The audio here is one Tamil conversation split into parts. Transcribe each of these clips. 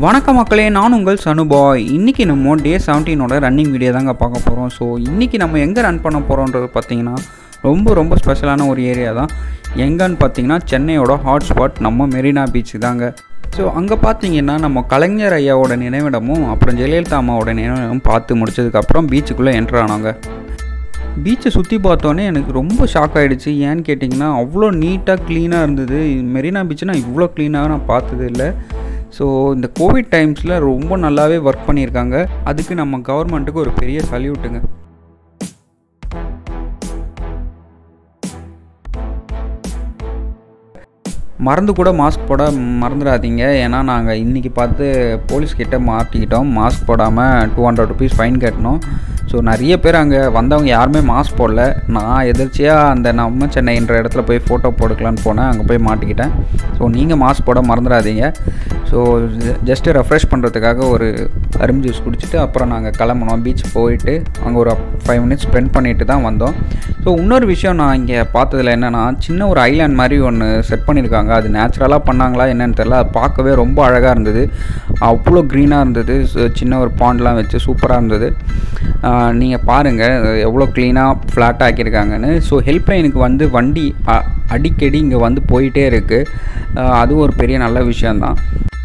வணக்கம் மக்களே நான் உங்கள் சனுபாய் இன்றைக்கி நம்ம டே செவன்டீனோட ரன்னிங் வீடியோ தாங்க பார்க்க போகிறோம் ஸோ இன்றைக்கி நம்ம எங்கே ரன் பண்ண போகிறோன்றது பார்த்தீங்கன்னா ரொம்ப ரொம்ப ஸ்பெஷலான ஒரு ஏரியா தான் எங்கன்னு பார்த்தீங்கன்னா சென்னையோட ஹாட்ஸ்பாட் நம்ம மெரினா பீச் தாங்க ஸோ அங்கே பார்த்தீங்கன்னா நம்ம கலைஞர் ஐயாவோட நினைவிடமும் அப்புறம் ஜெயலலிதா அம்மாவோட நினைவிடமும் பார்த்து முடிச்சதுக்கப்புறம் பீச்சுக்குள்ளே என்ட்ரு ஆனாங்க பீச்சை சுற்றி பார்த்தோன்னே எனக்கு ரொம்ப ஷாக் ஆகிடுச்சு ஏன்னு கேட்டிங்கன்னா அவ்வளோ நீட்டாக க்ளீனாக இருந்தது மெரினா பீச் நான் இவ்வளோ க்ளீனாக நான் பார்த்தது இல்லை ஸோ இந்த கோவிட் டைம்ஸில் ரொம்ப நல்லாவே ஒர்க் பண்ணியிருக்காங்க அதுக்கு நம்ம கவர்மெண்ட்டுக்கு ஒரு பெரிய சல்யூட்டுங்க மறந்து கூட மாஸ்க் போட மறந்துடாதீங்க ஏன்னா நாங்கள் இன்றைக்கி பார்த்து போலீஸ்கிட்ட மாட்டிக்கிட்டோம் மாஸ்க் போடாமல் டூ ஹண்ட்ரட் ருபீஸ் ஃபைன் கட்டணும் ஸோ நிறைய பேர் அங்கே வந்தவங்க யாருமே மாஸ்க் போடல நான் எதிர்ச்சியாக அந்த நம்ம சென்னைன்ற இடத்துல போய் ஃபோட்டோ போட்டுக்கலான்னு போனேன் அங்கே போய் மாட்டிக்கிட்டேன் ஸோ நீங்கள் மாஸ்க் போட மறந்துடாதீங்க ஸோ ஜஸ்ட்டு ரெஃப்ரெஷ் பண்ணுறதுக்காக ஒரு அரும்பு ஜூஸ் குடிச்சிட்டு அப்புறம் நாங்கள் கிளம்புனோம் பீச் போயிட்டு அங்கே ஒரு ஃபைவ் மினிட்ஸ் ஸ்பெண்ட் பண்ணிட்டு தான் வந்தோம் ஸோ இன்னொரு விஷயம் நான் இங்கே பார்த்ததில் என்னென்னா சின்ன ஒரு ஐலாண்ட் மாதிரி ஒன்று செட் பண்ணியிருக்காங்க அது நேச்சுரலாக பண்ணாங்களா என்னன்னு தெரில அது பார்க்கவே ரொம்ப அழகாக இருந்தது அவ்வளோ க்ரீனாக இருந்தது சின்ன ஒரு பாண்ட்லாம் வச்சு சூப்பராக இருந்தது நீங்கள் பாருங்கள் எவ்வளோ க்ளீனாக ஃப்ளாட் ஆக்கியிருக்காங்கன்னு ஸோ ஹெல்ப்லைனுக்கு வந்து வண்டி அடிக்கடி இங்கே வந்து போயிட்டே இருக்குது அதுவும் ஒரு பெரிய நல்ல விஷயந்தான்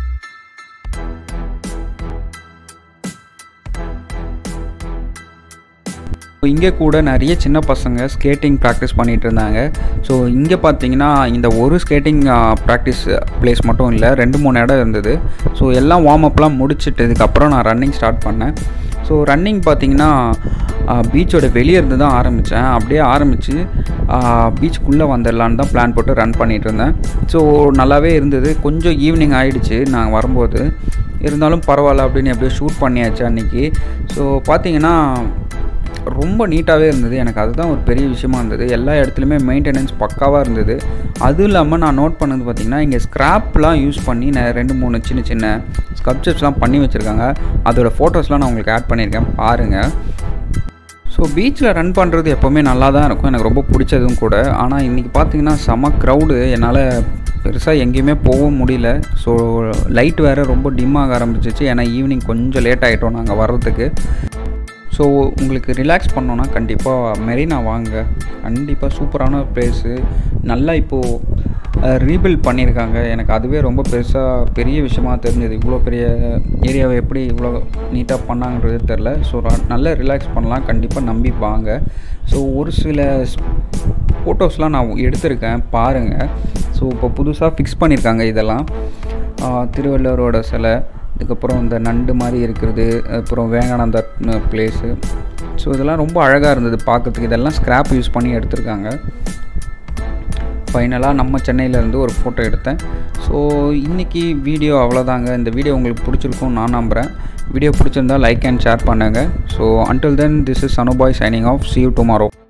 இங்கே கூட நிறைய சின்ன பசங்க ஸ்கேட்டிங் ப்ராக்டிஸ் பண்ணிகிட்டு இருந்தாங்க ஸோ இங்கே பார்த்தீங்கன்னா இந்த ஒரு ஸ்கேட்டிங் ப்ராக்டிஸ் ப்ளேஸ் மட்டும் இல்லை ரெண்டு மூணு இடம் இருந்தது ஸோ எல்லாம் வார்ம் அப்லாம் முடிச்சிட்டதுக்கப்புறம் நான் ரன்னிங் ஸ்டார்ட் பண்ணேன் ஸோ ரன்னிங் பார்த்தீங்கன்னா பீச்சோட வெளியே இருந்து தான் ஆரம்பித்தேன் அப்படியே ஆரம்பித்து பீச்சுக்குள்ளே வந்துடலான்னு தான் பிளான் போட்டு ரன் பண்ணிகிட்டு இருந்தேன் ஸோ நல்லாவே இருந்தது கொஞ்சம் ஈவினிங் ஆகிடுச்சு நான் வரும்போது இருந்தாலும் பரவாயில்ல அப்படின்னு எப்படியோ ஷூட் பண்ணியாச்சு அன்றைக்கி ஸோ பார்த்தீங்கன்னா ரொம்ப நீட்டாகவே இருந்தது எனக்கு அதுதான் ஒரு பெரிய விஷயமா இருந்தது எல்லா இடத்துலையுமே மெயின்டெனன்ஸ் பக்காவாக இருந்தது அதுவும் இல்லாமல் நான் நோட் பண்ணது பார்த்திங்கன்னா இங்கே ஸ்க்ராப்லாம் யூஸ் பண்ணி நான் ரெண்டு மூணு சின்ன சின்ன ஸ்கல்ப்சர்ஸ்லாம் பண்ணி வச்சுருக்காங்க அதோடய ஃபோட்டோஸ்லாம் நான் உங்களுக்கு ஆட் பண்ணியிருக்கேன் பாருங்கள் ஸோ பீச்சில் ரன் பண்ணுறது எப்போவுமே நல்லா தான் இருக்கும் எனக்கு ரொம்ப பிடிச்சதும் கூட ஆனால் இன்றைக்கி பார்த்தீங்கன்னா செம க்ரௌடு என்னால் பெருசாக எங்கேயுமே போக முடியல ஸோ லைட் வேறு ரொம்ப டிம் ஆக ஆரம்பிச்சிச்சு ஏன்னா ஈவினிங் கொஞ்சம் லேட் ஆகிட்டோம் நாங்கள் வர்றதுக்கு ஸோ உங்களுக்கு ரிலாக்ஸ் பண்ணோன்னா கண்டிப்பாக மெரினா வாங்க கண்டிப்பாக சூப்பரான ப்ளேஸு நல்லா இப்போது ரீபில்ட் பண்ணியிருக்காங்க எனக்கு அதுவே ரொம்ப பெருசாக பெரிய விஷயமா தெரிஞ்சது இவ்வளோ பெரிய ஏரியாவை எப்படி இவ்வளோ நீட்டாக பண்ணாங்கன்றது தெரில ஸோ நல்லா ரிலாக்ஸ் பண்ணலாம் கண்டிப்பாக நம்பி வாங்க ஸோ ஒரு சில ஃபோட்டோஸ்லாம் நான் எடுத்திருக்கேன் பாருங்கள் ஸோ இப்போ புதுசாக ஃபிக்ஸ் பண்ணியிருக்காங்க இதெல்லாம் திருவள்ளுவரோட சிலை அதுக்கப்புறம் இந்த நண்டு மாதிரி இருக்கிறது அப்புறம் வேங்கானந்தா பிளேஸு ஸோ இதெல்லாம் ரொம்ப அழகாக இருந்தது பார்க்குறதுக்கு இதெல்லாம் ஸ்க்ராப் யூஸ் பண்ணி எடுத்திருக்காங்க ஃபைனலாக நம்ம சென்னையிலேருந்து ஒரு ஃபோட்டோ எடுத்தேன் ஸோ இன்றைக்கி வீடியோ அவ்வளோதாங்க இந்த வீடியோ உங்களுக்கு பிடிச்சிருக்கும் நான் நம்புகிறேன் வீடியோ பிடிச்சிருந்தால் லைக் அண்ட் ஷேர் பண்ணுங்கள் so until then this is Anubhai signing off see you tomorrow